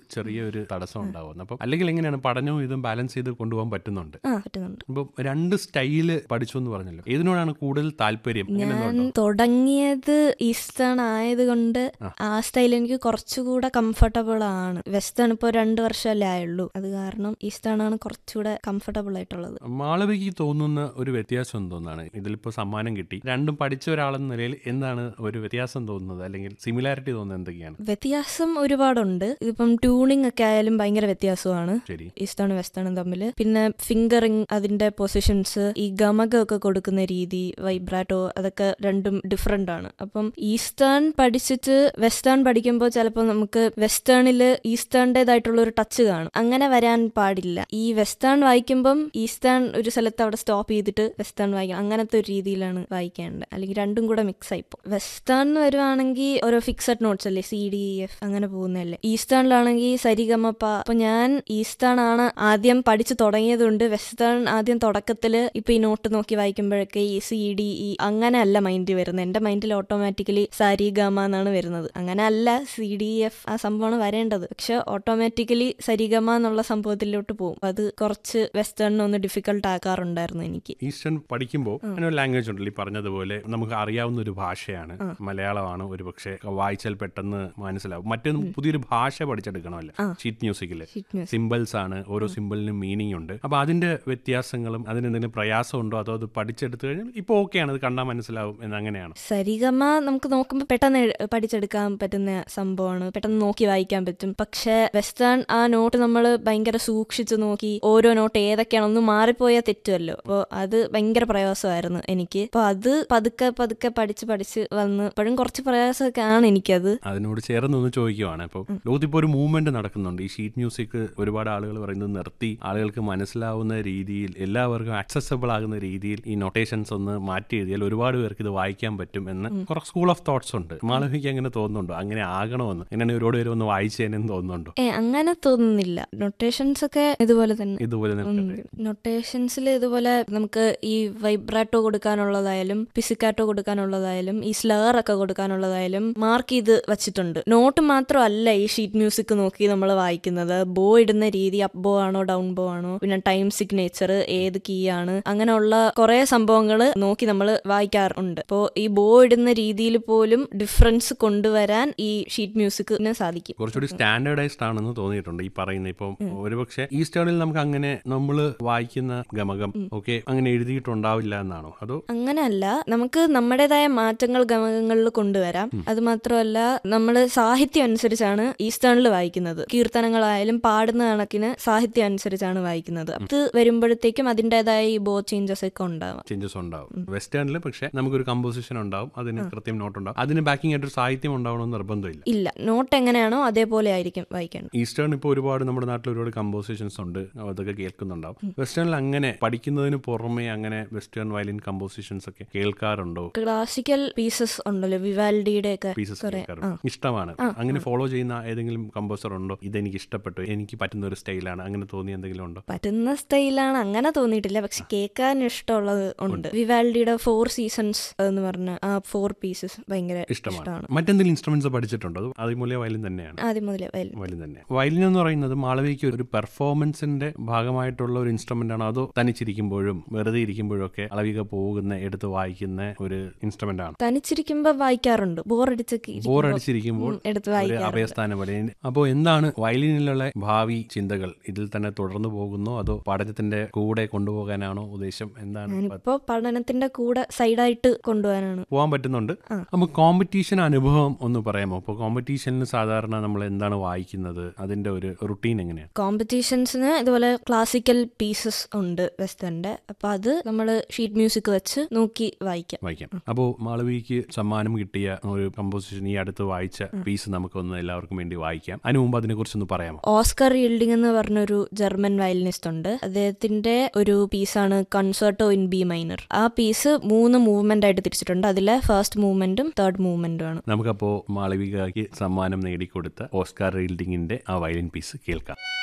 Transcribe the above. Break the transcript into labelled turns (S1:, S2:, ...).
S1: ചെറിയൊരു തടസ്സം ഉണ്ടാവുന്നത് അപ്പം അല്ലെങ്കിൽ എങ്ങനെയാണ് പഠനവും ഇതും ബാലൻസ് ചെയ്ത് കൊണ്ടുപോകാൻ പറ്റുന്നുണ്ട്
S2: ആ പറ്റുന്നുണ്ട്
S1: ഇപ്പം രണ്ട് സ്റ്റൈല് പഠിച്ചു എന്ന് പറഞ്ഞല്ലോ ഏതിനോടാണ് കൂടുതൽ താല്പര്യം അങ്ങനെ
S2: ഞാൻ
S1: എന്തുകൊണ്ടോ?
S2: തുടങ്ങിയത് ഈസ്റ്റേൺ ആയതുകൊണ്ട് ആ സ്റ്റൈൽ എനിക്ക് കുറച്ചുകൂടെ കംഫർട്ടബിൾ ആണ് വെസ്റ്റേൺ ഇപ്പോൾ രണ്ട് വർഷമല്ലേ ആയുള്ളൂ അത് കാരണം ഈസ്റ്റേൺ ആണ് കുറച്ചുകൂടെ കംഫർട്ടബിൾ ആയിട്ടുള്ളത്
S1: മാളവിക്ക് തോന്നുന്ന ഒരു വ്യത്യാസം എന്തോന്നാണ് ഇതിലിപ്പോ സമ്മാനം കിട്ടി രണ്ടും പഠിച്ച ഒരാളെന്ന നിലയിൽ എന്താണ് ഒരു വ്യത്യാസം തോന്നുന്നത് അല്ലെങ്കിൽ സിമിലാരിറ്റി തോന്നുന്നത് എന്തൊക്കെയാണ്
S2: വ്യത്യാസം ഒരുപാടുണ്ട് ഇതിപ്പം ട്യൂണിംഗ് ഒക്കെ ആയാലും ഭയങ്കര വ്യത്യാസമാണ്
S1: ശരി
S2: ഈസ്റ്റേണും വെസ്റ്റേണും തമ്മിൽ പിന്നെ ഫിംഗറിങ് അതിന്റെ പൊസിഷൻസ് ഈ ഗമകമൊക്കെ കൊടുക്കുന്ന രീതി വൈബ്രാറ്റോ അതൊക്കെ രണ്ടും ഡിഫറെന്റ് ആണ് അപ്പം ഈസ്റ്റേൺ പഠിച്ചിട്ട് വെസ്റ്റേൺ പഠിക്കുമ്പോൾ ചിലപ്പോൾ നമുക്ക് വെസ്റ്റേണിൽ ഈസ്റ്റേണിൻ്റെതായിട്ടുള്ള ഒരു ടച്ച് കാണും അങ്ങനെ വരാൻ പാടില്ല ഈ വെസ്റ്റേൺ വായിക്കുമ്പം ഈസ്റ്റേൺ ഒരു സ്ഥലത്ത് അവിടെ സ്റ്റോപ്പ് ചെയ്തിട്ട് വെസ്റ്റേൺ വായിക്കണം അങ്ങനത്തെ ഒരു രീതിയിലാണ് വായിക്കേണ്ടത് അല്ലെങ്കിൽ രണ്ടും കൂടെ മിക്സ് ആയിപ്പോ വെസ്റ്റേൺ വരുവാണെങ്കിൽ ഓരോ ഫിക്സഡ് നോട്ട്സ് അല്ലേ സി ഡി എഫ് അങ്ങനെ പോകുന്നതല്ലേ ഈസ്റ്റേണിലാണെങ്കിൽ സരിഗമപ്പ അപ്പൊ ഞാൻ ഈസ്റ്റേൺ ആണ് ആദ്യം പഠിച്ചു തുടങ്ങിയതുകൊണ്ട് വെസ്റ്റേൺ ആദ്യം തുടക്കത്തില് ഇപ്പൊ ഈ നോട്ട് നോക്കി വായിക്കുമ്പോഴൊക്കെ ഈ സി ഡി ഇ അങ്ങനെ അല്ല മൈൻഡിൽ വരുന്നത് എന്റെ മൈൻഡിൽ ഓട്ടോമാറ്റിക്കലി സാരി ഗമ എന്നാണ് വരുന്നത് അങ്ങനെ അല്ല സി ഡി എഫ് ആ സംഭവമാണ് വരേണ്ടത് പക്ഷെ ഓട്ടോമാറ്റിക്കലി സരിഗമ എന്നുള്ള സംഭവത്തിലോട്ട് പോകും അത് കുറച്ച് വെസ്റ്റേണിനെ ഒന്ന് ഡിഫിക്കൽട്ട് ആക്കാറുണ്ടായിരുന്നു എനിക്ക്
S1: ഈസ്റ്റേൺ പഠിക്കുമ്പോൾ അങ്ങനെ ഒരു ലാംഗ്വേജ് ഉണ്ടല്ലോ ഈ പറഞ്ഞതുപോലെ നമുക്ക് അറിയാവുന്ന ഒരു ഭാഷയാണ് മലയാളമാണ് ഒരു പക്ഷേ വായിച്ചാൽ പെട്ടെന്ന് മനസ്സിലാവും മറ്റൊന്നും പുതിയൊരു ഭാഷ പഠിച്ചെടുക്കണമല്ലോ ഷീറ്റ് മ്യൂസിക്കില്
S2: Sheet music.
S1: സിമ്പിൾസ് ആണ് ഓരോ സിമ്പിളിനും മീനിങ് ഉണ്ട് അപ്പൊ അതിന്റെ വ്യത്യാസങ്ങളും അതിന് എന്തെങ്കിലും പ്രയാസം ഉണ്ടോ അതോ അത് പഠിച്ചെടുത്തു കഴിഞ്ഞാൽ ഇപ്പൊ ഓക്കെയാണ് അത് കണ്ടാൽ മനസ്സിലാവും എന്നങ്ങനെയാണ്
S2: സരിഗമ നമുക്ക് നോക്കുമ്പോൾ പെട്ടെന്ന് എഴു- പഠിച്ചെടുക്കാൻ പറ്റുന്ന സംഭവമാണ് പെട്ടെന്ന് നോക്കി വായിക്കാൻ പറ്റും പക്ഷെ വെസ്റ്റേൺ ആ നോട്ട് നമ്മൾ ഭയങ്കര സൂക്ഷിച്ചു നോക്കി ഓരോ നോട്ട് ഏതൊക്കെയാണ് ഒന്ന് മാറിപ്പോയാൽ തെറ്റുമല്ലോ അപ്പോൾ അത് ഭയങ്കര പ്രയാസമായിരുന്നു എനിക്ക് അപ്പോൾ അത് പതുക്കെ പതുക്കെ പഠിച്ച് പഠിച്ച് വന്ന് ഇപ്പോഴും കുറച്ച് പ്രയാസമൊക്കെ ആണ് എനിക്കത്
S1: അതിനോട് ചേർന്ന് ഒന്ന് ചോദിക്കുവാണ് ഇപ്പോൾ ലോകത്ത് ഇപ്പോൾ ഒരു മൂവ്മെന്റ് നടക്കുന്നുണ്ട് ഈ ഷീറ്റ് മ്യൂസിക് ഒരുപാട് ആളുകൾ പറയുന്നത് നിർത്തി ആളുകൾക്ക് മനസ്സിലാവുന്ന രീതിയിൽ എല്ലാവർക്കും ആക്സസബിൾ ആകുന്ന രീതിയിൽ ഈ നൊട്ടേഷൻസ് ഒന്ന് മാറ്റി എഴുതിയാൽ ഒരുപാട് പേർക്ക് ഇത് വായിക്കാൻ പറ്റും എന്ന് കുറച്ച് സ്കൂൾ ഓഫ് തോട്ട്സ് ഉണ്ട് മാളവിക്ക് അങ്ങനെ തോന്നുന്നുണ്ടോ അങ്ങനെ ആകണമെന്ന് അങ്ങനെ ഒരുപാട് പേര് ഒന്ന് വായിച്ചേനെന്ന് തോന്നുന്നുണ്ടോ
S2: ഏ അങ്ങനെ തോന്നുന്നില്ല നൊട്ടേഷൻസ് ഒക്കെ ഇതുപോലെ തന്നെ
S1: ഇതുപോലെ നിൽക്കട്ടെ
S2: നൊട്ടേഷൻസിൽ ഇതുപോലെ നമുക്ക് ഈ വൈബ്രാറ്റോ കൊടുക്കാനുള്ളതായാലും പിസിക്കാറ്റോ കൊടുക്കാനുള്ളതായാലും ഈ സ്ലർ ഒക്കെ കൊടുക്കാനുള്ളതായാലും മാർക്ക് ചെയ്ത് വെച്ചിട്ടുണ്ട് നോട്ട് മാത്രമല്ല ഈ ഷീറ്റ് മ്യൂസിക് നോക്കി നമ്മൾ വായിക്കുന്നത് ബോ ഇടുന്ന രീതി അപ്പ് ബോ ആണോ ഡൗൺ ബോ ആണോ പിന്നെ ടൈം സിഗ്നേച്ചർ ഏത് കീ ആണ് അങ്ങനെയുള്ള കുറെ സംഭവങ്ങൾ നോക്കി നമ്മൾ വായിക്കാറുണ്ട് അപ്പോൾ ഈ ബോ ഇടുന്ന രീതിയിൽ പോലും ഡിഫറൻസ് കൊണ്ടുവരാൻ ഈ ഷീറ്റ് മ്യൂസിക്കിന് സാധിക്കും
S1: കുറച്ചുകൂടി സ്റ്റാൻഡേർഡൈസ്ഡ് ആണെന്ന് തോന്നിയിട്ടുണ്ട് ഈ പറയുന്ന ഇപ്പം ഒരുപക്ഷെ ഈസ്റ്റേണിൽ നമുക്ക് അങ്ങനെ നമ്മൾ വായിക്കുന്ന ഗമകം ഒക്കെ അങ്ങനെ എഴുതിയിട്ടുണ്ടാവില്ല എന്നാണോ അതോ
S2: അങ്ങനെയല്ല നമുക്ക് നമ്മുടേതായ മാറ്റങ്ങൾ ഗമകങ്ങളിൽ കൊണ്ടുവരാം അത് മാത്രമല്ല നമ്മൾ സാഹിത്യം അനുസരിച്ചാണ് ഈസ്റ്റേണിൽ വായിക്കുന്നത് കീർത്തനങ്ങളായാലും പാടുന്ന കണക്കിന് സാഹിത്യം അനുസരിച്ചാണ് വായിക്കുന്നത് അത് വരുമ്പോഴത്തേക്കും അതിൻ്റെതായ ഈ ബോ ചേഞ്ചസ് ഒക്കെ ഉണ്ടാവാം
S1: ചേഞ്ചസ് ഉണ്ടാവും വെസ്റ്റേണിൽ പക്ഷെ നമുക്കൊരു കമ്പോസിഷൻ ഉണ്ടാവും അതിന് കൃത്യം നോട്ട് ഉണ്ടാവും അതിന് ബാക്കിംഗ് ആയിട്ട് ഒരു സാഹിത്യം ഉണ്ടാവണമെന്ന് നിർബന്ധമില്ല
S2: ഇല്ല നോട്ട് എങ്ങനെയാണോ അതേപോലെ ആയിരിക്കും വായിക്കേണ്ടത്
S1: ഈസ്റ്റേൺ ഇപ്പോൾ ഒരുപാട് നമ്മുടെ നാട്ടിൽ ഒരുപാട് കമ്പോസിഷൻസ് ഉണ്ട് അതൊക്കെ കേൾക്കുന്നുണ്ടാവും വെസ്റ്റേണിൽ അങ്ങനെ പഠിക്കുന്നതിന് പുറമെ അങ്ങനെ വെസ്റ്റേൺ വയലിൻ കമ്പോസിഷൻസ് ഒക്കെ കേൾക്കാറുണ്ടോ
S2: ക്ലാസിക്കൽ പീസസ് ഉണ്ടല്ലോ വിവാൽഡിയുടെ ഒക്കെ
S1: പീസസ് കേൾക്കാറുണ്ട് ഇഷ്ടമാണ് അങ്ങനെ ഫോളോ ചെയ്യുന്ന ഏതെങ്കിലും കമ്പോസർ ഉണ്ടോ ഇതെനിക്ക് ഇഷ്ടപ്പെട്ടു എനിക്ക് പറ്റുന്ന ഒരു സ്റ്റൈലാണ് അങ്ങനെ തോന്നി എന്തെങ്കിലും ഉണ്ടോ
S2: പറ്റുന്ന സ്റ്റൈലാണ് അങ്ങനെ തോന്നിയിട്ടില്ല പക്ഷെ കേൾക്കാൻ ഇഷ്ടമുള്ളത് ഉണ്ട് വിവാൽഡിയുടെ ഫോർ സീസൺസ് എന്ന് പറഞ്ഞ ആ ഫോർ പീസസ് ഭയങ്കര
S1: ഇഷ്ടമാണ്
S2: ഇഷ്ടമാണ്
S1: മറ്റെന്തെങ്കിലും ഇൻസ്ട്രുമെന്റ്സ് പഠിച്ചിട്ടുണ്ടോ അത് അതിമൂല്യ വയലിൻ തന്നെയാണ്
S2: ആദ്യം മുതലേ വയലിൻ
S1: വയലിൻ തന്നെ വയലിൻ എന്ന് പറയുന്നത് മാളവിക്ക് ഒരു പെർഫോമൻസിന്റെ ഭാഗമായിട്ടുള്ള ഒരു ഇൻസ്ട്രുമെന്റ് ആണോ അതോ തനിച്ചിരിക്കുമ്പോഴും വെറുതെ ഇരിക്കുമ്പോഴും ഒക്കെ അളവിക പോകുന്ന എടുത്ത് വായിക്കുന്ന ഒരു ഇൻസ്ട്രുമെന്റ് ആണ്
S2: തനിച്ചിരിക്കുമ്പോ വായിക്കാറുണ്ട് ബോറടിച്ചൊക്കെ
S1: ബോർ അടിച്ചിരിക്കുമ്പോൾ
S2: എടുത്ത്
S1: ഒരു
S2: വായിക്കാറുണ്ട്
S1: അഭയസ്ഥാനം പോലെ അപ്പോൾ എന്താണ് വയലിനിലുള്ള ഭാവി ചിന്തകൾ ഇതിൽ തന്നെ തുടർന്നു പോകുന്നോ അതോ പഠനത്തിന്റെ കൂടെ കൊണ്ടുപോകാനാണോ ഉദ്ദേശം എന്താണ്
S2: ഞാനിപ്പോ പഠനത്തിന്റെ കൂടെ സൈഡായിട്ട് കൊണ്ടുപോകാനാണ്
S1: പോകാൻ പറ്റുന്നുണ്ട് അപ്പോൾ കോമ്പറ്റീഷൻ അനുഭവം ഒന്ന് പറയാമോ അപ്പോൾ കോമ്പറ്റീഷനിൽ സാധാരണ നമ്മൾ എന്താണ് വായിക്കുന്നത് അതിന്റെ ഒരു റുട്ടീൻ എങ്ങനെയാണ്
S2: കോമ്പറ്റീഷൻസിന് ഇതുപോലെ ക്ലാസിക്കൽ പീസസ് ഉണ്ട് വെസ്റ്റേണിന്റെ അപ്പൊ അത് നമ്മൾ ഷീറ്റ് മ്യൂസിക് വെച്ച് നോക്കി വായിക്കാം
S1: വായിക്കാം അപ്പോൾ മാളവിക്ക് സമ്മാനം കിട്ടിയ ഒരു കമ്പോസിഷൻ ഈ അടുത്ത് വായിച്ച പീസ് നമുക്കൊന്ന് എല്ലാവർക്കും വേണ്ടി വായിക്കാം അതിനു മുമ്പ് അതിനെക്കുറിച്ചൊന്ന് പറയാമോ
S2: ഓസ്കർ ഈൽഡിംഗ് എന്ന് പറഞ്ഞൊരു ജർമ്മൻ വയലിനിസ്റ്റ് ഉണ്ട് അദ്ദേഹത്തിന്റെ ഒരു പീസാണ് കൺസേർട്ടോ ഇൻ ബി മൈനർ ആ പീസ് മൂന്ന് മൂവ്മെന്റ് ആയിട്ട് തിരിച്ചിട്ടുണ്ട് അതിലെ ഫസ്റ്റ് മൂവ്മെന്റും തേർഡ് മൂവ്മെന്റും ആണ്
S1: നമുക്കപ്പോൾ മാളവികയ്ക്ക് സമ്മാനം നേടിക്കൊടുത്ത ഓസ്കാർ റീൽഡിങ്ങിന്റെ ആ വയലിൻ പീസ് കേൾക്കാം